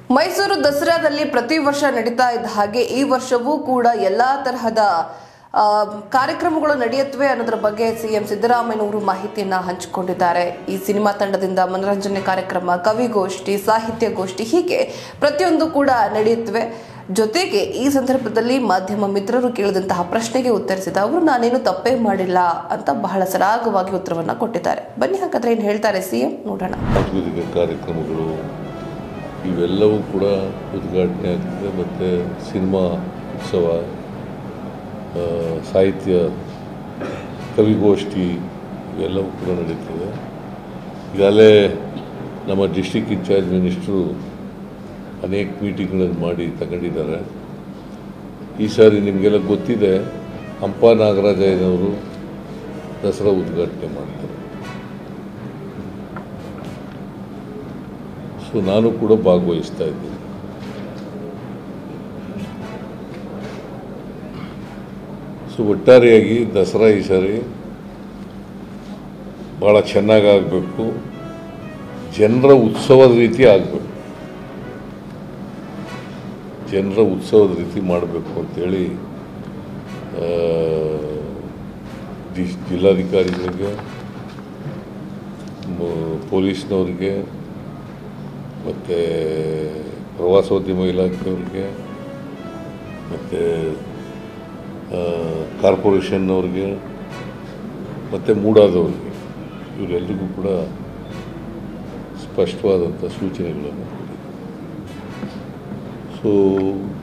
ಮೈಸೂರು ದಸರಾದಲ್ಲಿ ಪ್ರತಿ ವರ್ಷ ನಡೀತಾ ಇದ್ದ ಹಾಗೆ ಈ ವರ್ಷವೂ ಕೂಡ ಎಲ್ಲಾ ತರಹದ ಆ, ಕಾರ್ಯಕ್ರಮಗಳು ನಡೆಯುತ್ತವೆ ಅನ್ನೋದ್ರ ಬಗ್ಗೆ ಸಿಎಂ ಸಿದ್ದರಾಮಯ್ಯನವರು ಮಾಹಿತಿಯನ್ನ ಹಂಚಿಕೊಂಡಿದ್ದಾರೆ ಈ ಸಿನಿಮಾ ತಂಡದಿಂದ ಮನರಂಜನೆ ಕಾರ್ಯಕ್ರಮ ಕವಿಗೋಷ್ಠಿ ಸಾಹಿತ್ಯ ಗೋಷ್ಠಿ ಹೀಗೆ ಪ್ರತಿಯೊಂದು ಕೂಡ ನಡೆಯುತ್ತವೆ ಜೊತೆಗೆ ಈ ಸಂದರ್ಭದಲ್ಲಿ ಮಾಧ್ಯಮ ಮಿತ್ರರು ಕೇಳಿದಂತಹ ಪ್ರಶ್ನೆಗೆ ಉತ್ತರಿಸಿದ ಅವರು ನಾನೇನು ತಪ್ಪೇ ಮಾಡಿಲ್ಲ ಅಂತ ಬಹಳ ಸರಾಗವಾಗಿ ಉತ್ತರವನ್ನ ಕೊಟ್ಟಿದ್ದಾರೆ ಬನ್ನಿ ಹಾಗಾದ್ರೆ ಏನ್ ಹೇಳ್ತಾರೆ ಸಿಎಂ ನೋಡೋಣ ಸಾಂಸ್ಕೃತಿಕ ಕಾರ್ಯಕ್ರಮಗಳು ಇವೆಲ್ಲವೂ ಕೂಡ ಉದ್ಘಾಟನೆ ಆಗ್ತದೆ ಮತ್ತು ಸಿನಿಮಾ ಉತ್ಸವ ಆ, ಸಾಹಿತ್ಯ ಕವಿಗೋಷ್ಠಿ ಇವೆಲ್ಲವೂ ಕೂಡ ನಡೀತದೆ ಈಗಾಗಲೇ ನಮ್ಮ ಡಿಸ್ಟಿಕ್ ಇನ್ಚಾರ್ಜ್ ಮಿನಿಸ್ಟ್ರು ಅನೇಕ ಮೀಟಿಂಗ್ಗಳನ್ನು ಮಾಡಿ ತಗೊಂಡಿದ್ದಾರೆ ಈ ಸಾರಿ ನಿಮಗೆಲ್ಲ ಗೊತ್ತಿದೆ ಹಂಪ ನಾಗರಾಜಯ್ಯನವರು ದಸರಾ ಉದ್ಘಾಟನೆ ಮಾಡ್ತಾರೆ ಸೊ ನಾನು ಕೂಡ ಭಾಗವಹಿಸ್ತಾ ಇದ್ದೀನಿ ಸೊ ಒಟ್ಟಾರೆಯಾಗಿ ದಸರಾ ಈ ಸಾರಿ ಭಾಳ ಚೆನ್ನಾಗಿ ಆಗಬೇಕು ಜನರ ಉತ್ಸವದ ರೀತಿ ಆಗಬೇಕು ಜನರ ಉತ್ಸವದ ರೀತಿ ಮಾಡಬೇಕು ಅಂತೇಳಿ ಆ, ಜಿ- ಜಿಲ್ಲಾಧಿಕಾರಿಗಳಿಗೆ ಮ- ಪೊಲೀಸ್ನವ್ರಿಗೆ ಮತ್ತು ಪ್ರವಾಸೋದ್ಯಮ ಇಲಾಖೆಯವ್ರಿಗೆ ಮತ್ತು ಕಾರ್ಪೊರೇಷನ್ನವ್ರಿಗೆ ಮತ್ತು ಮೂಡಾದವ್ರಿಗೆ ಇವರೆಲ್ಲರಿಗೂ ಕೂಡ ಸ್ಪಷ್ಟವಾದಂಥ ಸೂಚನೆಗಳನ್ನು ಕೊಡಿ ಸೊ